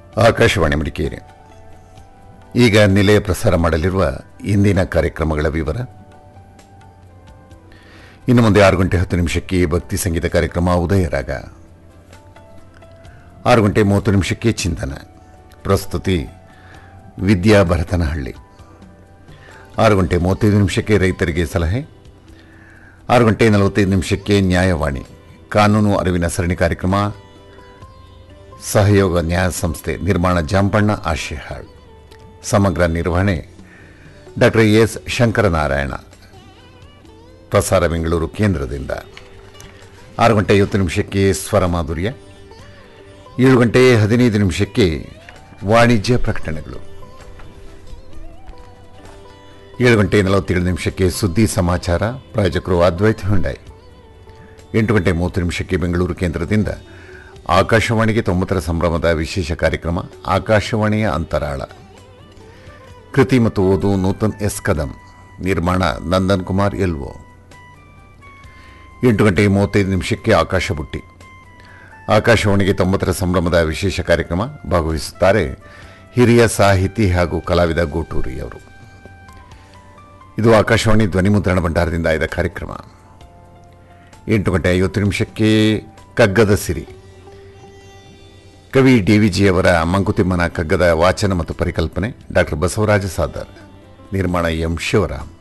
ಆಕಾಶವಾಣಿ ಮಡಿಕೇರಿ ಈಗ ನಿಲಯ ಪ್ರಸಾರ ಮಾಡಲಿರುವ ಇಂದಿನ ಕಾರ್ಯಕ್ರಮಗಳ ವಿವರ ಇನ್ನು ಮುಂದೆ ಆರು ಗಂಟೆ ಹತ್ತು ನಿಮಿಷಕ್ಕೆ ಭಕ್ತಿ ಸಂಗೀತ ಕಾರ್ಯಕ್ರಮ ಉದಯರಾಗ ಆರು ಗಂಟೆ ಮೂವತ್ತು ನಿಮಿಷಕ್ಕೆ ಚಿಂತನ ಪ್ರಸ್ತುತಿ ವಿದ್ಯಾ ಭರತನಹಳ್ಳಿ ಆರು ಗಂಟೆ ಮೂವತ್ತೈದು ನಿಮಿಷಕ್ಕೆ ರೈತರಿಗೆ ಸಲಹೆ ಆರು ಗಂಟೆ ನಲವತ್ತೈದು ನಿಮಿಷಕ್ಕೆ ನ್ಯಾಯವಾಣಿ ಕಾನೂನು ಅರಿವಿನ ಸರಣಿ ಕಾರ್ಯಕ್ರಮ ಸಹಯೋಗ ನ್ಯಾಯ ಸಂಸ್ಥೆ ನಿರ್ಮಾಣ ಜಾಂಪಣ್ಣ ಆಶಿಹಾಳ್ ಸಮಗ್ರ ನಿರ್ವಹಣೆ ಡಾಕ್ಟರ್ ಎಸ್ ಶಂಕರನಾರಾಯಣ ಪ್ರಸಾರ ಬೆಂಗಳೂರು ಕೇಂದ್ರದಿಂದ ಆರು ಗಂಟೆ ಐವತ್ತು ನಿಮಿಷಕ್ಕೆ ಸ್ವರ ಮಾಧುರ್ಯ ಏಳು ಗಂಟೆ ಹದಿನೈದು ನಿಮಿಷಕ್ಕೆ ವಾಣಿಜ್ಯ ಪ್ರಕಟಣೆಗಳು ಏಳು ಗಂಟೆ ನಲವತ್ತೇಳು ನಿಮಿಷಕ್ಕೆ ಸುದ್ದಿ ಸಮಾಚಾರ ಪ್ರಾಯೋಜಕರು ಅದ್ವೈತ ಹುಂಡಾಯ್ ಎಂಟು ಗಂಟೆ ಮೂವತ್ತು ನಿಮಿಷಕ್ಕೆ ಬೆಂಗಳೂರು ಕೇಂದ್ರದಿಂದ ಆಕಾಶವಾಣಿಗೆ ತೊಂಬತ್ತರ ಸಂಭ್ರಮದ ವಿಶೇಷ ಕಾರ್ಯಕ್ರಮ ಆಕಾಶವಾಣಿಯ ಅಂತರಾಳ ಕೃತಿ ಮತ್ತು ಓದು ನೂತನ್ ಎಸ್ ಕದಂ ನಿರ್ಮಾಣ ನಂದನ್ ಕುಮಾರ್ ಎಲ್ವೋ ಎಂಟು ಗಂಟೆ ಮೂವತ್ತೈದು ನಿಮಿಷಕ್ಕೆ ಆಕಾಶ ಬುಟ್ಟಿ ಆಕಾಶವಾಣಿಗೆ ತೊಂಬತ್ತರ ಸಂಭ್ರಮದ ವಿಶೇಷ ಕಾರ್ಯಕ್ರಮ ಭಾಗವಹಿಸುತ್ತಾರೆ ಹಿರಿಯ ಸಾಹಿತಿ ಹಾಗೂ ಕಲಾವಿದ ಗೋಟೂರಿ ಅವರು ಇದು ಆಕಾಶವಾಣಿ ಧ್ವನಿಮುದ್ರಣ ಭಂಡಾರದಿಂದ ಆಯ್ದ ಕಾರ್ಯಕ್ರಮ ಎಂಟು ಗಂಟೆ ಐವತ್ತು ನಿಮಿಷಕ್ಕೆ ಕಗ್ಗದ ಸಿರಿ ಕವಿ ಡಿ ವಿಜಿಯವರ ಮಂಕುತಿಮ್ಮನ ಕಗ್ಗದ ವಾಚನ ಮತ್ತು ಪರಿಕಲ್ಪನೆ ಡಾಕ್ಟರ್ ಬಸವರಾಜ ಸಾದರ್ ನಿರ್ಮಾಣ ಎಂ ಶಿವರಾಮ್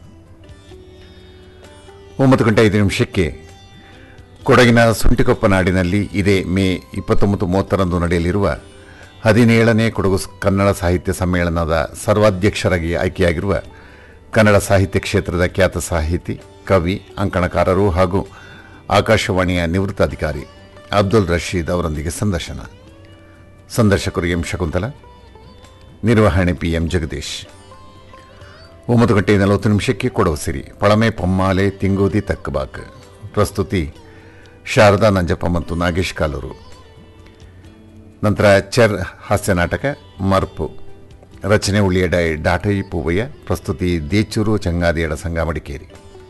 ಒಂಬತ್ತು ಗಂಟೆ ಐದು ನಿಮಿಷಕ್ಕೆ ಕೊಡಗಿನ ಸುಂಟಿಕೊಪ್ಪ ನಾಡಿನಲ್ಲಿ ಇದೇ ಮೇ ಇಪ್ಪತ್ತೊಂಬತ್ತು ಮೂವತ್ತರಂದು ನಡೆಯಲಿರುವ ಹದಿನೇಳನೇ ಕೊಡಗು ಸ್- ಕನ್ನಡ ಸಾಹಿತ್ಯ ಸಮ್ಮೇಳನದ ಸರ್ವಾಧ್ಯಕ್ಷರಾಗಿ ಆಯ್ಕೆಯಾಗಿರುವ ಕನ್ನಡ ಸಾಹಿತ್ಯ ಕ್ಷೇತ್ರದ ಖ್ಯಾತ ಸಾಹಿತಿ ಕವಿ ಅಂಕಣಕಾರರು ಹಾಗೂ ಆಕಾಶವಾಣಿಯ ನಿವೃತ್ತ ಅಧಿಕಾರಿ ಅಬ್ದುಲ್ ರಶೀದ್ ಅವರೊಂದಿಗೆ ಸಂದರ್ಶನ ಸಂದರ್ಶಕರು ಎಂ ಶಕುಂತಲ ನಿರ್ವಹಣೆ ಪಿ ಎಂ ಜಗದೀಶ್ ಒಂಬತ್ತು ಗಂಟೆ ನಲವತ್ತು ನಿಮಿಷಕ್ಕೆ ಕೊಡವ ಸಿರಿ ಪಳಮೆ ಪೊಮ್ಮಾಲೆ ತಿಂಗೋದಿ ತಕ್ಕಬಾಕ್ ಪ್ರಸ್ತುತಿ ಶಾರದಾ ನಂಜಪ್ಪ ಮತ್ತು ನಾಗೇಶ್ ಕಾಲೂರು ನಂತರ ಚರ್ ಹಾಸ್ಯ ನಾಟಕ ಮರ್ಪು ರಚನೆ ಉಳಿಯಡ ಡಾಟೈ ಪೂವಯ್ಯ ಪ್ರಸ್ತುತಿ ದೇಚೂರು ಚಂಗಾದಿಯಡ ಸಂಘ ಮಡಿಕೇರಿ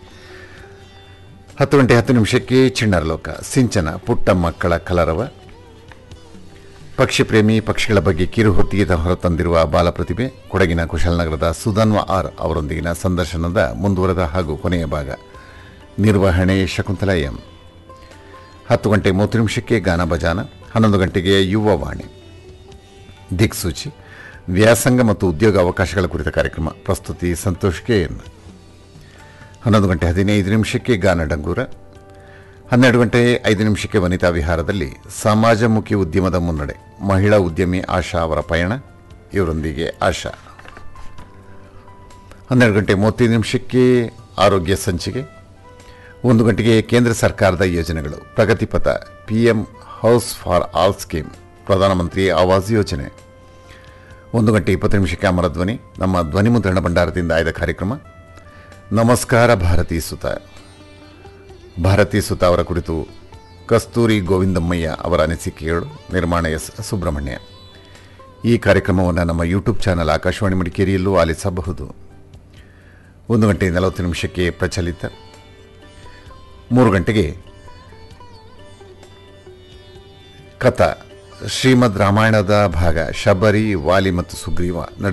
ಹತ್ತು ಗಂಟೆ ಹತ್ತು ನಿಮಿಷಕ್ಕೆ ಚಿಣ್ಣರಲೋಕ ಸಿಂಚನ ಪುಟ್ಟ ಮಕ್ಕಳ ಕಲರವ ಪಕ್ಷಿ ಪ್ರೇಮಿ ಪಕ್ಷಿಗಳ ಬಗ್ಗೆ ಕಿರುಹೊತ್ತಿಗೆ ಹೊರತಂದಿರುವ ಬಾಲಪ್ರತಿಭೆ ಕೊಡಗಿನ ಕುಶಲನಗರದ ಸುಧನ್ವ ಆರ್ ಅವರೊಂದಿಗಿನ ಸಂದರ್ಶನದ ಮುಂದುವರೆದ ಹಾಗೂ ಕೊನೆಯ ಭಾಗ ನಿರ್ವಹಣೆ ಶಕುಂತಲ ಎಂ ಹತ್ತು ಗಂಟೆ ಮೂವತ್ತು ನಿಮಿಷಕ್ಕೆ ಗಾನ ಭಜಾನ ಹನ್ನೊಂದು ಗಂಟೆಗೆ ಯುವವಾಣಿ ದಿಕ್ಸೂಚಿ ವ್ಯಾಸಂಗ ಮತ್ತು ಉದ್ಯೋಗ ಅವಕಾಶಗಳ ಕುರಿತ ಕಾರ್ಯಕ್ರಮ ಪ್ರಸ್ತುತಿ ಸಂತೋಷ್ ಕೆ ಎನ್ ಹನ್ನೊಂದು ಗಂಟೆ ಹದಿನೈದು ನಿಮಿಷಕ್ಕೆ ಗಾನ ಡಂಗೂರ ಹನ್ನೆರಡು ಗಂಟೆ ಐದು ನಿಮಿಷಕ್ಕೆ ವನಿತಾ ವಿಹಾರದಲ್ಲಿ ಸಮಾಜಮುಖಿ ಉದ್ಯಮದ ಮುನ್ನಡೆ ಮಹಿಳಾ ಉದ್ಯಮಿ ಆಶಾ ಅವರ ಪಯಣ ಇವರೊಂದಿಗೆ ಆಶಾ ಹನ್ನೆರಡು ಗಂಟೆ ಮೂವತ್ತೈದು ನಿಮಿಷಕ್ಕೆ ಆರೋಗ್ಯ ಸಂಚಿಕೆ ಒಂದು ಗಂಟೆಗೆ ಕೇಂದ್ರ ಸರ್ಕಾರದ ಯೋಜನೆಗಳು ಪ್ರಗತಿಪಥ PM house for all scheme Pradhan Mantri Awas ಯೋಜನೆ ಒಂದು ಗಂಟೆ ಇಪ್ಪತ್ತು ನಿಮಿಷಕ್ಕೆ ಅಮರ ಧ್ವನಿ ನಮ್ಮ ಧ್ವನಿ ಮುದ್ರಣ ಭಂಡಾರದಿಂದ ಆಯ್ದ ಕಾರ್ಯಕ್ರಮ ನಮಸ್ಕಾರ ಭಾರತೀ ಸುತ ಭಾರತೀ ಸುತ ಅವರ ಕುರಿತು ಕಸ್ತೂರಿ ಗೋವಿಂದಮ್ಮಯ್ಯ ಅವರ ಅನಿಸಿಕೆಗಳು ನಿರ್ಮಾಣ ಎಸ್ ಸುಬ್ರಹ್ಮಣ್ಯ ಈ ಕಾರ್ಯಕ್ರಮವನ್ನು ನಮ್ಮ ಯೂಟ್ಯೂಬ್ ಚಾನಲ್ ಆಕಾಶವಾಣಿ ಮಡಿಕೇರಿಯಲ್ಲೂ ಆಲಿಸಬಹುದು ಒಂದು ಗಂಟೆ ನಲವತ್ತು ನಿಮಿಷಕ್ಕೆ ಪ್ರಚಲಿತ ಮೂರು ಗಂಟೆಗೆ ಕಥಾ ಶ್ರೀಮದ್ ರಾಮಾಯಣದ ಭಾಗ ಶಬರಿ ವಾಲಿ ಮತ್ತು ಸುಗ್ರೀವ